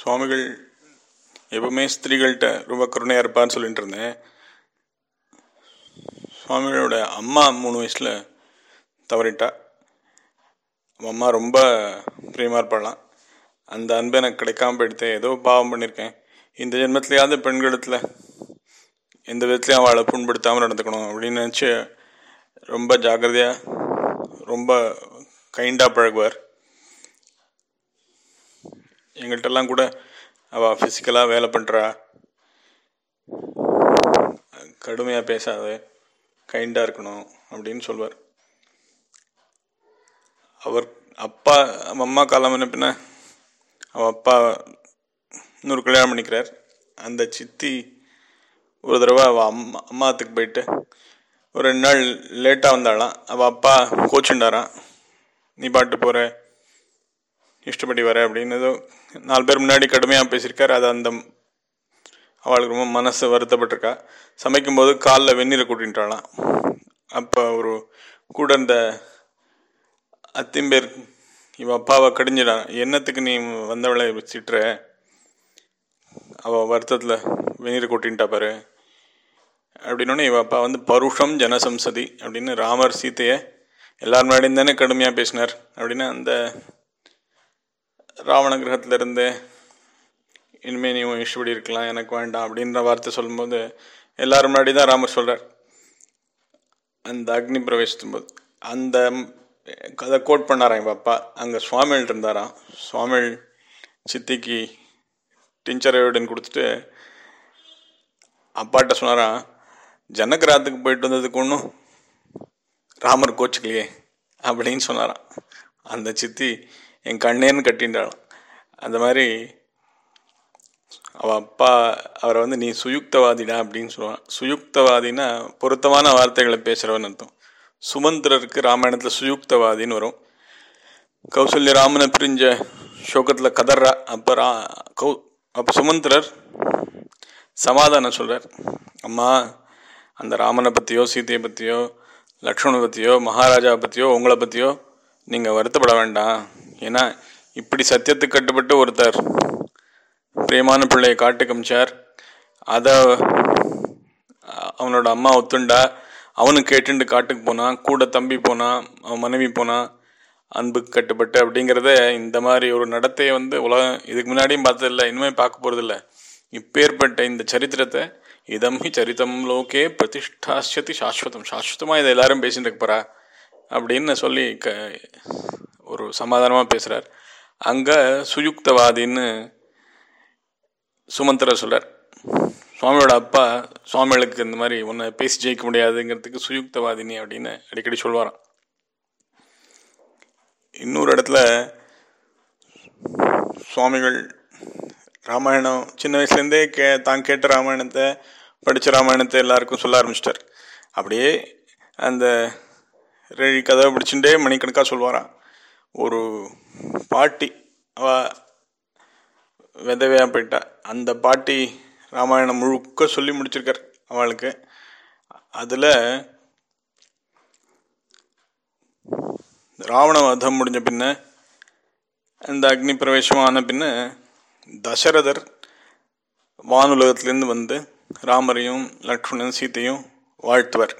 சுவாமிகள் எப்பவுமே ஸ்திரீகள்கிட்ட ரொம்ப கருணையாக இருப்பான்னு சொல்லிட்டு இருந்தேன் சுவாமிகளோட அம்மா மூணு வயசில் தவறிட்டா அவன் அம்மா ரொம்ப பிரியமாக இருப்பாளாம் அந்த அன்பு எனக்கு கிடைக்காம போயிடுத்து ஏதோ பாவம் பண்ணியிருக்கேன் இந்த ஜென்மத்திலேயாவது பெண்களிடத்தில் எந்த விதத்துலையும் அவளை புண்படுத்தாமல் நடந்துக்கணும் அப்படின்னு நினச்சி ரொம்ப ஜாக்கிரதையாக ரொம்ப கைண்டாக பழகுவார் எங்கள்கிட்டலாம் கூட அவள் ஃபிசிக்கலாக வேலை பண்ணுறா கடுமையாக பேசாத கைண்டாக இருக்கணும் அப்படின்னு சொல்வார் அவர் அப்பா அவன் அம்மா காலம் என்ன பின்ன அவன் அப்பா இன்னொரு கல்யாணம் பண்ணிக்கிறார் அந்த சித்தி ஒரு தடவை அவள் அம்மா அம்மாத்துக்கு போயிட்டு ஒரு ரெண்டு நாள் லேட்டாக வந்தாளாம் அவள் அப்பா கோச்சுண்டாரான் நீ பாட்டு போகிற இஷ்டப்படி வர அப்படின்னு ஏதோ நாலு பேர் முன்னாடி கடுமையாக பேசியிருக்கார் அது அந்த அவளுக்கு ரொம்ப மனசு வருத்தப்பட்டிருக்கா சமைக்கும்போது காலில் வெந்நீரை கூட்டின்ட்டாளாம் அப்போ ஒரு கூட இந்த அத்திம்பேர் இவ அப்பாவை கடிஞ்சிடான் என்னத்துக்கு நீ வந்தவளை திட்டுற அவள் வருத்தத்தில் வெந்நீரை கூட்டின்ட்டா பாரு அப்படின்னோடனே இவ அப்பா வந்து பருஷம் ஜனசம்சதி அப்படின்னு ராமர் சீத்தையை எல்லார் முன்னாடியும் தானே கடுமையாக பேசினார் அப்படின்னு அந்த ராவண கிரகத்துல இருந்து இனிமே நீ உன் இஷ்டப்படி இருக்கலாம் எனக்கு வேண்டாம் அப்படின்ற வார்த்தை சொல்லும்போது எல்லாரும் முன்னாடி தான் ராமர் சொல்கிறார் அந்த அக்னி பிரவேசித்தும் போது அந்த அதை கோட் பண்ணாராம் எங்கள் அப்பா அங்கே சுவாமிகள் இருந்தாராம் சுவாமிகள் சித்திக்கு டிஞ்சர் எவிடன் கொடுத்துட்டு அப்பாட்ட சொன்னாராம் ஜனகிராத்துக்கு போயிட்டு வந்ததுக்கு ஒன்றும் ராமர் கோச்சுக்கலையே அப்படின்னு சொன்னாராம் அந்த சித்தி என் கண்ணேன்னு கட்டின்றாளாம் அந்த மாதிரி அவள் அப்பா அவரை வந்து நீ சுயுக்தவாதிடா அப்படின்னு சொல்லுவான் சுயுக்தவாதினா பொருத்தமான வார்த்தைகளை பேசுகிறவன் அர்த்தம் சுமந்திரருக்கு ராமாயணத்தில் சுயுக்தவாதின்னு வரும் கௌசல்ய ராமனை பிரிஞ்ச சோகத்தில் கதர்றா அப்போ ரா கௌ அப்போ சுமந்திரர் சமாதானம் சொல்கிறார் அம்மா அந்த ராமனை பற்றியோ சீதையை பற்றியோ லக்ஷ்மணை பற்றியோ மகாராஜாவை பற்றியோ உங்களை பற்றியோ நீங்கள் வருத்தப்பட வேண்டாம் ஏன்னா இப்படி சத்தியத்துக்கு கட்டுப்பட்டு ஒருத்தர் பிரியமான பிள்ளையை காட்டு கமிச்சார் அதை அவனோட அம்மா ஒத்துண்டா அவனுக்கு கேட்டுண்டு காட்டுக்கு போனான் கூட தம்பி போனான் அவன் மனைவி போனான் அன்புக்கு கட்டுப்பட்டு அப்படிங்கிறத இந்த மாதிரி ஒரு நடத்தையை வந்து உலகம் இதுக்கு முன்னாடியும் பார்த்ததில்ல இனிமேல் பார்க்க போகிறதில்ல இப்பேற்பட்ட இந்த சரித்திரத்தை இதம் ஹி சரிதம் லோகே பிரதிஷ்டாசியதி சாஸ்வதம் சாஸ்வதமாக இதை எல்லாரும் பேசிட்டு இருப்பறா அப்படின்னு சொல்லி க ஒரு சமாதானமாக பேசுகிறார் அங்கே சுயுக்தவாதின்னு சுமந்திர சொல்கிறார் சுவாமியோட அப்பா சுவாமிகளுக்கு இந்த மாதிரி ஒன்றை பேசி ஜெயிக்க முடியாதுங்கிறதுக்கு சுயுக்தவாதினி அப்படின்னு அடிக்கடி சொல்வாராம் இன்னொரு இடத்துல சுவாமிகள் ராமாயணம் சின்ன வயசுலேருந்தே கே தான் கேட்ட ராமாயணத்தை படித்த ராமாயணத்தை எல்லாருக்கும் சொல்ல ஆரம்பிச்சிட்டார் அப்படியே அந்த ரெழி கதவை பிடிச்சுட்டே மணிக்கணக்காக சொல்வாராம் ஒரு பாட்டி அவ விதவையாக போயிட்டா அந்த பாட்டி ராமாயணம் முழுக்க சொல்லி முடிச்சிருக்கார் அவளுக்கு அதில் ராவண வதம் முடிஞ்ச பின்ன அந்த அக்னி பிரவேசம் ஆன பின்ன தசரதர் வானுலகத்திலேருந்து வந்து ராமரையும் லக்ஷ்மணன் சீத்தையும் வாழ்த்துவர்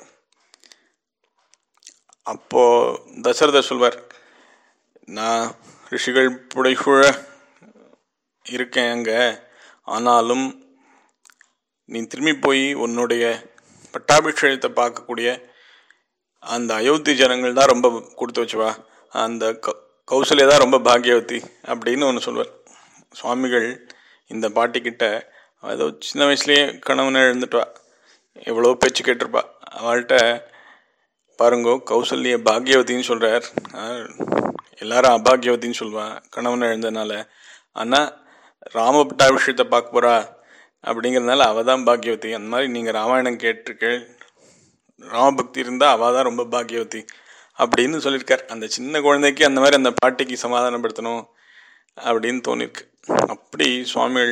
அப்போ தசரதர் சொல்வார் நான் ரிஷிகள் புடைசூழ இருக்கேன் அங்கே ஆனாலும் நீ திரும்பி போய் உன்னுடைய பட்டாபிஷேகத்தை பார்க்கக்கூடிய அந்த அயோத்தி ஜனங்கள் தான் ரொம்ப கொடுத்து வச்சுவா அந்த கௌசல்யா தான் ரொம்ப பாக்கியவதி அப்படின்னு ஒன்று சொல்வார் சுவாமிகள் இந்த பாட்டிக்கிட்ட ஏதோ சின்ன வயசுலேயே கணவனை எழுந்துட்டுவா எவ்வளோ பேச்சு கேட்டிருப்பா அவள்கிட்ட பாருங்கோ கௌசல்ய பாக்யவதின்னு சொல்கிறார் எல்லாரும் அபாகியவதின்னு சொல்லுவான் கணவனை எழுந்ததுனால ஆனால் ராம பட்டாபிஷேகத்தை பார்க்க போகிறா அப்படிங்கிறதுனால அவள் தான் பாக்யவதி அந்த மாதிரி நீங்கள் ராமாயணம் கேட்டிருக்கேள் ராமபக்தி இருந்தால் அவள் தான் ரொம்ப பாக்யவதி அப்படின்னு சொல்லியிருக்கார் அந்த சின்ன குழந்தைக்கு அந்த மாதிரி அந்த பாட்டிக்கு சமாதானப்படுத்தணும் அப்படின்னு தோணிருக்கு அப்படி சுவாமிகள்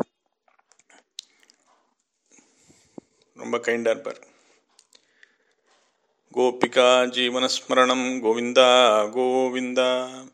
ரொம்ப கைண்டாக இருப்பார் கோபிகா ஜீவனஸ்மரணம் கோவிந்தா கோவிந்தா